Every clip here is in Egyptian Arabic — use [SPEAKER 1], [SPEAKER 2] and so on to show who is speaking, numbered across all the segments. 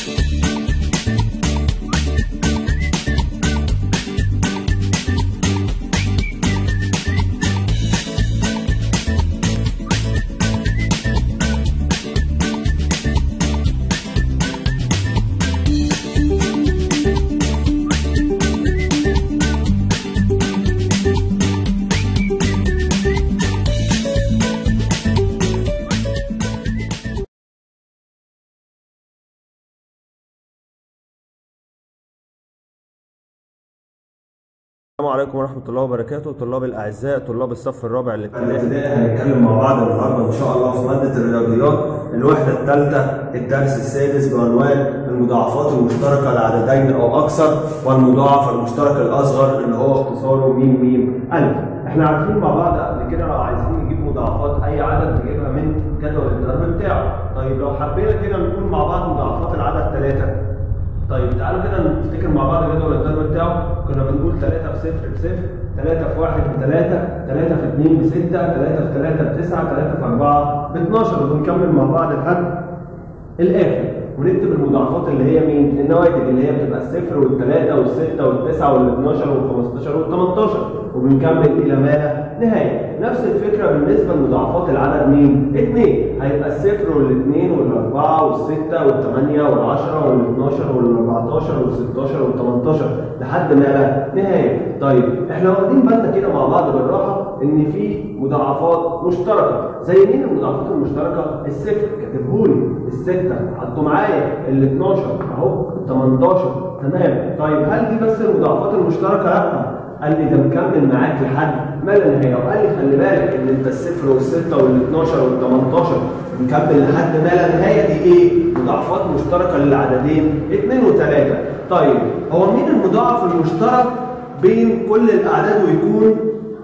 [SPEAKER 1] السلام عليكم ورحمة الله وبركاته طلاب الأعزاء طلاب الصف الرابع الابتدائي
[SPEAKER 2] الابتدائي هنتكلم مع بعض النهارده ان شاء الله في ماده الرياضيات الوحده الثالثه الدرس السادس بعنوان المضاعفات المشتركه لعددين او اكثر والمضاعف المشترك الاصغر اللي هو اختصاره م م الف. احنا عارفين مع بعض قبل كده لو عايزين نجيب مضاعفات اي عدد نجيبها من جدول الضرب بتاعه. طيب لو حبينا كده نقول مع بعض مضاعفات العدد ثلاثه. طيب تعالوا كده نفتكر مع بعض جدول الضرب بتاعه كنا بنقول 3 في 0 بصفر 3 في 1 ب 3 3 في 2 ب 6 3 في 3 ب 9 3 في 4 ب 12 وبنكمل مع بعض لحد الاخر ونكتب المضاعفات اللي هي مين؟ النواتج اللي هي بتبقى الصفر والثلاثة والستة والتسعة والاثناشر والخمستاشر والثمنتاشر وبنكمل إلى ما لا نهاية. نفس الفكرة بالنسبة لمضاعفات العدد مين؟ اثنين هيبقى الصفر والاثنين والأربعة والستة والثمانية والعشرة والاثناشر والأربعتاشر والستاشر والثمنتاشر لحد ما لا نهاية. طيب احنا واخدين بالنا كده مع بعض بالراحة إن في مضاعفات مشتركة زي مين المضاعفات المشتركة؟ الصفر كاتبهولي الستة حطوا معايا ال 12 اهو ال 18 تمام طيب هل دي بس المضاعفات المشتركة؟ لا قال لي ده مكمل معاك لحد ما لا نهاية وقال لي خلي بالك ان انت الصفر والستة وال 12 وال 18 مكمل لحد ما لا نهاية دي ايه؟ مضاعفات مشتركة للعددين 2 و3 طيب هو مين المضاعف المشترك بين كل الاعداد ويكون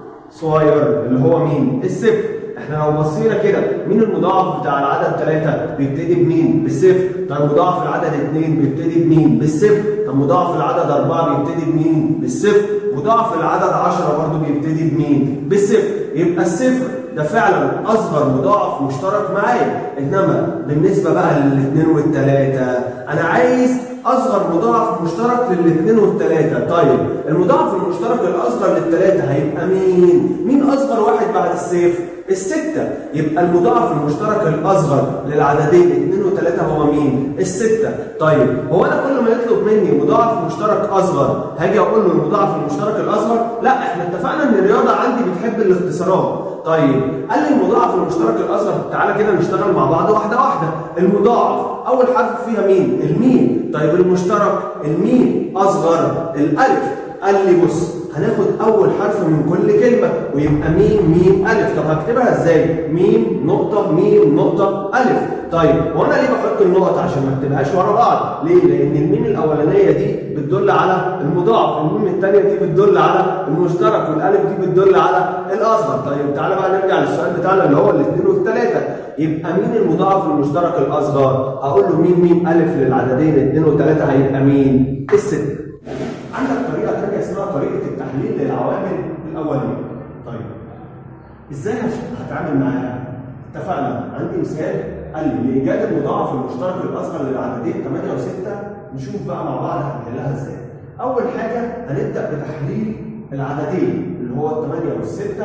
[SPEAKER 2] صغير اللي هو مين؟ الصفر احنا لو بصينا كده مين المضاعف بتاع العدد 3 بيبتدي بمين؟ بالصفر، طب مضاعف العدد 2 بيبتدي بمين؟ بالصفر، طب مضاعف العدد 4 بيبتدي بمين؟ بالصفر، مضاعف العدد 10 برضه بيبتدي بمين؟ بالصفر، يبقى الصفر ده فعلا اصغر مضاعف مشترك معايا، انما بالنسبه بقى للاثنين والثلاثه انا عايز اصغر مضاعف مشترك للاثنين والثلاثه، طيب المضاعف المشترك الاصغر للثلاثه هيبقى مين؟ مين اصغر واحد بعد الصفر؟ الستة يبقى المضاعف المشترك الأصغر للعددين 2 و3 هو مين؟ الستة طيب هو أنا كل ما يطلب مني مضاعف مشترك أصغر هاجي أقول له المضاعف المشترك الأصغر؟ لا إحنا اتفقنا إن الرياضة عندي بتحب الاختصارات طيب قال لي المضاعف المشترك الأصغر تعالى كده نشتغل مع بعض واحدة واحدة المضاعف أول حرف فيها مين؟ الميم طيب المشترك الميم أصغر الألف قال لي بص هناخد اول حرف من كل كلمه ويبقى ميم ميم الف طب هكتبها ازاي ميم نقطه ميم نقطه الف طيب وانا ليه بحط النقط عشان ما اكتبهاش ورا بعض ليه لان الميم الاولانيه دي بتدل على المضاعف الميم الثانيه دي بتدل على المشترك والالف دي بتدل على الاصغر طيب تعالى بقى نرجع للسؤال بتاعنا اللي هو الاثنين والثلاثه يبقى مين المضاعف المشترك الاصغر اقول له ميم ميم الف للعددين اثنين وثلاثه هيبقى مين الست عندك طريقه ثانيه اسمها طريقه التحليل للعوامل الاوليه طيب ازاي هتعامل معاها اتفقنا عندي مثال قال لي لايجاد المضاعف المشترك الاصغر للعددين 8 و6 نشوف بقى مع بعض هنحلها ازاي اول حاجه هنبدا بتحليل العددين اللي هو الثمانية والستة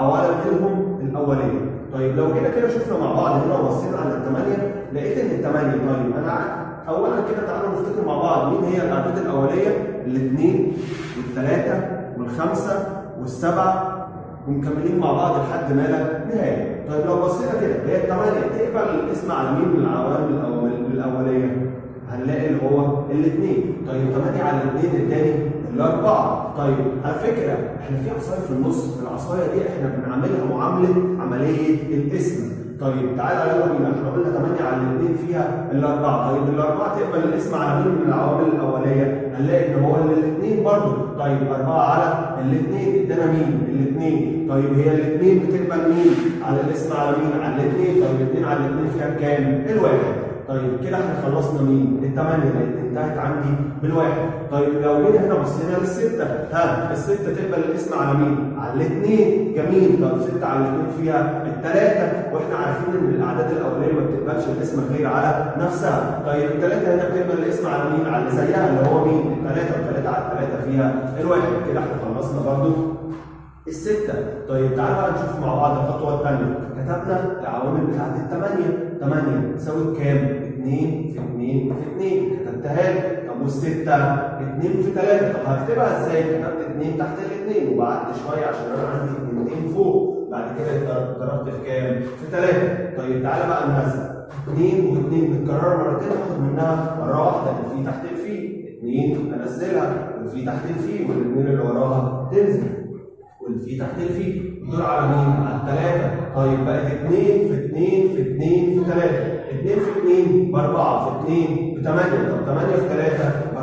[SPEAKER 2] عواملهم الأولية. طيب لو كده كده شفنا مع بعض هنا وبصينا على الثمانية لقيت إن الثمانية طيب أنا أولا كده تعالوا نفتكر مع بعض مين هي الأعداد الأولية؟ الاثنين والثلاثة والخمسة والسبعة ومكملين مع بعض لحد ما لا نهاية. طيب لو بصينا كده هي الثمانية تقبل الاسم على مين من العوامل الأول الأولية؟ هنلاقي اللي هو الاثنين. طيب 8 على الاثنين اداني الأربعة. طيب على فكرة احنا في عصاية في النص، العصاية دي احنا بنعملها معاملة عملية الاسم. طيب تعالى يلا بينا احنا قلنا 8 على الاثنين فيها الاربعه، طيب الاربعه تقبل الاسم على مين من العوامل الاوليه؟ هنلاقي ان هو الاثنين برضه، طيب اربعه على الاثنين ادانا مين؟ الاثنين، طيب هي الاثنين بتقبل مين؟ على الاسم على مين؟ على الاثنين، طيب الاثنين على الاثنين فيها كام؟ الواحد. طيب كده احنا خلصنا مين؟ الثمانية لأن انتهت عندي بالواحد طيب لو جينا احنا بصينا للستة ها الستة تقبل الاسم على مين؟ على الاثنين جميل طب ستة على الاثنين فيها الثلاثة واحنا عارفين ان الأعداد الأولية ما بتقبلش الاسم غير على نفسها طيب الثلاثة هنا بتقبل الاسم على مين؟ على اللي زيها اللي هو مين؟ الثلاثة والثلاثة على الثلاثة فيها الواحد كده احنا خلصنا برضو الستة طيب تعالوا بقى نشوف مع بعض الخطوة الثانية كتبنا العوامل بتاعت الثمانية 8 تساوي كام؟ 2 في 2 في 2 كتبتها لي طب والستة 2 في 3 طب هكتبها ازاي؟ كتبت 2 تحت الاثنين وبعدت شوية عشان انا عندي 2 فوق بعد كده ضربت في كام؟ في 3 طيب تعالى بقى ننزل 2 و2 بتكرر مرتين ناخد منها مرة واحدة الفي تحت الفي 2 انزلها والفي تحت الفي والاثنين اللي وراها تنزل والفي تحت الفي دول على مين؟ على الثلاثة طيب بقت 2 في 2 في 2 في 3 2 في 2 ب 4 في 2 ب 8 طب 8 في 3 ب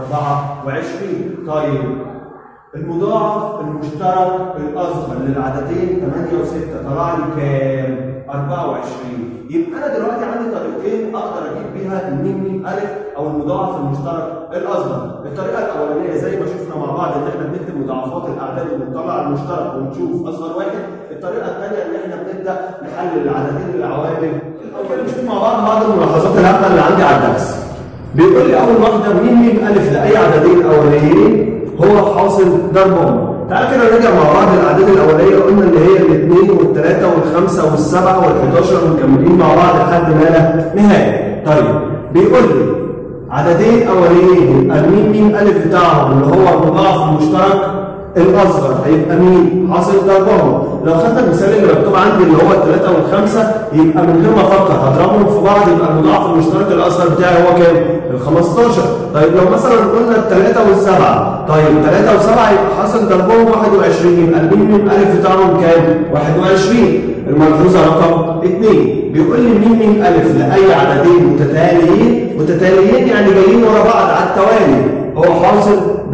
[SPEAKER 2] 24 طيب المضاعف المشترك الاصغر للعددين 8 و6 طلع لي كام؟ 24 يبقى انا دلوقتي عندي طريقتين اقدر اجيب بيها الميم ميم الف او المضاعف المشترك الاصغر الطريقه الاولانيه زي ما شفنا مع بعض ان احنا بنكتب مضاعفات الاعداد وبنطلع المشترك ونشوف اصغر واحد الطريقه الثانيه ان احنا بنبدا نحلل العددين العوامل الاول نشوف مع بعض بعض الملاحظات الهامه اللي عندي على الدرس بيقول لي اول واحده ميم ميم الف لاي عددين اوليين هو حاصل ضربهم تعال كده نرجع مع بعض الاعداد الاوليه قلنا اللي هي الاثنين والثلاثه والخمسه والسبعه وال11 ومكملين مع بعض لحد ما لا نهايه. طيب بيقول لي عددين اوليين يبقى الميم ميم الف بتاعهم اللي هو المضاعف المشترك الاصغر هيبقى مين؟ حاصل ضربهم. لو خدنا المثال اللي مكتوب عندي اللي هو الثلاثه والخمسه يبقى من غير ما افكر هضربهم في بعض يبقى المضاعف المشترك الاصغر بتاعي هو كام؟ ال 15 طيب لو مثلا قلنا الثلاثه والسبعه طيب 3 و7 يبقى حاصل ضربهم 21 يبقى الميم ميم الف بتاعهم كام؟ 21 الملحوظه رقم 2 بيقول لي ميم ميم الف لاي عددين متتاليين متتاليين يعني جايين ورا بعض على التوالي هو حاصل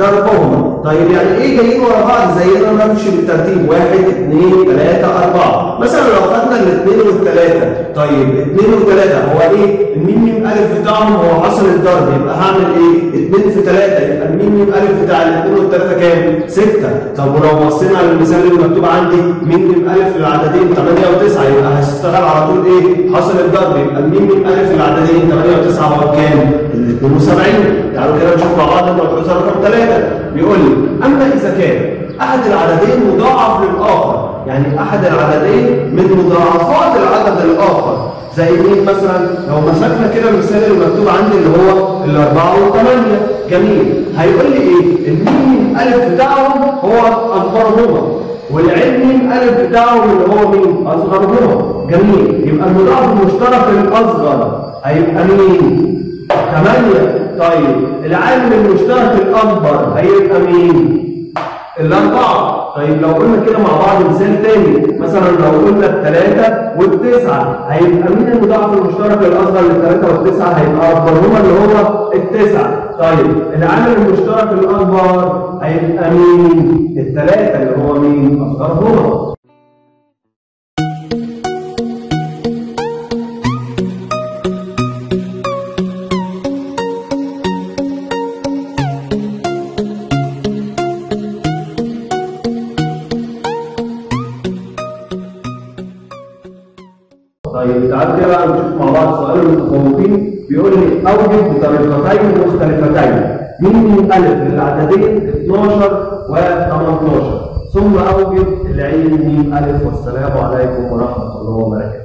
[SPEAKER 2] ضربهم طيب يعني ايه جايين ورا بعض زي ما نمشي بالترتيب 1 2 3 4 مثلا لو خدنا الاثنين والثلاثه طيب اثنين وثلاثه هو ايه الميم ميم الف بتاعهم هو حاصل الضرب يبقى هعمل ايه 2 في 3 يبقى الميم ميم الف بتاع الاثنين والثلاثه كام 6 طب ولو بصينا على المثال اللي مكتوب عندي ميم ميم الف للعددين 8 و9 يبقى هشتغل على طول ايه حاصل الضرب يبقى الميم ميم الف للعددين 8 و9 هو كام ال 72 تعالوا كده نشوف مع بعض الملحوظه رقم 3 بيقول لي اما اذا كان احد العددين مضاعف للاخر يعني احد العددين من مضاعفات العدد الاخر زي مين مثلا لو مسكنا كده المثال اللي مكتوب عندي اللي هو الاربعه والثمانيه جميل هيقول لي ايه الميم الف بتاعهم هو اكبرهما والعين ميم الف بتاعهم اللي هو مين اصغرهما جميل يبقى المضاعف المشترك الاصغر هيبقى مين 8 طيب العامل المشترك الاكبر هيبقى مين الاربعه طيب لو قلنا كده مع بعض مثال تاني مثلا لو قلنا الثلاثه والتسعه هيبقى مين المضاعف المشترك الاصغر للثلاثه والتسعه هيبقى اكبرهما اللي هو التسعه طيب العامل المشترك الاكبر هيبقى مين الثلاثه اللي هو مين اصغرهما طيب تعالوا كده بقى نشوف مع بعض سؤال المتفوقين بيقول لي اوجد بطريقتين مختلفتين مين من الف للعددين 12 و 18 ثم اوجد العين ميم الف والسلام عليكم ورحمه الله وبركاته